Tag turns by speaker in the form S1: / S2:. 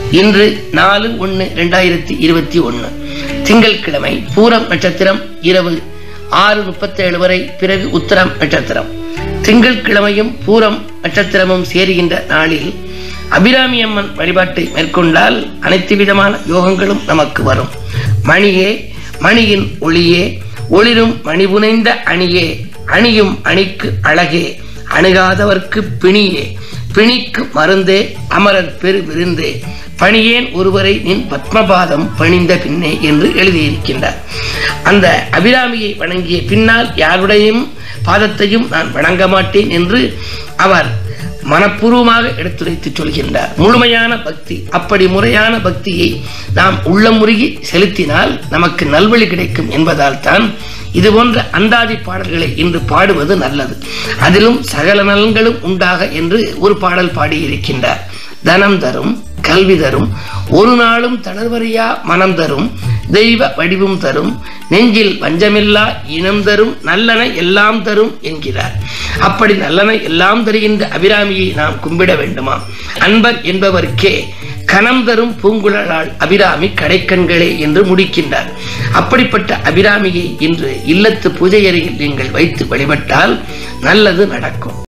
S1: இன்று நாலு ஒன்று ரெண்டாயிரத்தி இருபத்தி ஒன்று திங்கட்கிழமை பூரம் நட்சத்திரம் இரவு ஆறு முப்பத்தேழு வரை பிறகு உத்தரம் நட்சத்திரம் திங்கட்கிழமையும் பூரம் நட்சத்திரமும் சேருகின்ற நாளில் அபிராமி அம்மன் வழிபாட்டை மேற்கொண்டால் அனைத்து விதமான யோகங்களும் நமக்கு வரும் மணியே மணியின் ஒளியே ஒளிரும் மணிபுனைந்த அணியே அணியும் அணிக்கு அழகே அணுகாதவர்க்கு பிணியே பிணிக்கு மருந்தே அமரர் பெரு விருந்தே பணியேன் ஒருவரை நின் பத்மபாதம் பணிந்த பின்னே என்று எழுதியிருக்கின்றார் அந்த அபிராமியை வணங்கிய பின்னால் யாருடையும் பாதத்தையும் நான் வணங்க மாட்டேன் என்று அவர் மனப்பூர்வமாக எடுத்துரைத்து சொல்கின்றார் முழுமையான பக்தி அப்படி முறையான பக்தியை நாம் உள்ளமுருகி செலுத்தினால் நமக்கு நல்வழி கிடைக்கும் என்பதால் தான் இது போன்ற அந்தாதி பாடல்களை இன்று பாடுவது நல்லது அதிலும் சகல நலன்களும் உண்டாக என்று ஒரு பாடல் பாடியிருக்கின்றார் தனம் தரும் கல்வி தரும் ஒரு நாளும் தளர்வறியா மனம் தரும் தெய்வ வடிவும் தரும் நெஞ்சில் வஞ்சமில்லா இனம் தரும் நல்லன எல்லாம் தரும் என்கிறார் அப்படி நல்லன எல்லாம் தருகின்ற அபிராமியை நாம் கும்பிட வேண்டுமா அன்பர் என்பவர்க்கே கணம் தரும் பூங்குழலால் அபிராமி கடைக்கண்களே என்று முடிக்கின்றார் அப்படிப்பட்ட அபிராமியை இன்று இல்லத்து பூஜை அறையில் நீங்கள் வைத்து வழிபட்டால் நல்லது நடக்கும்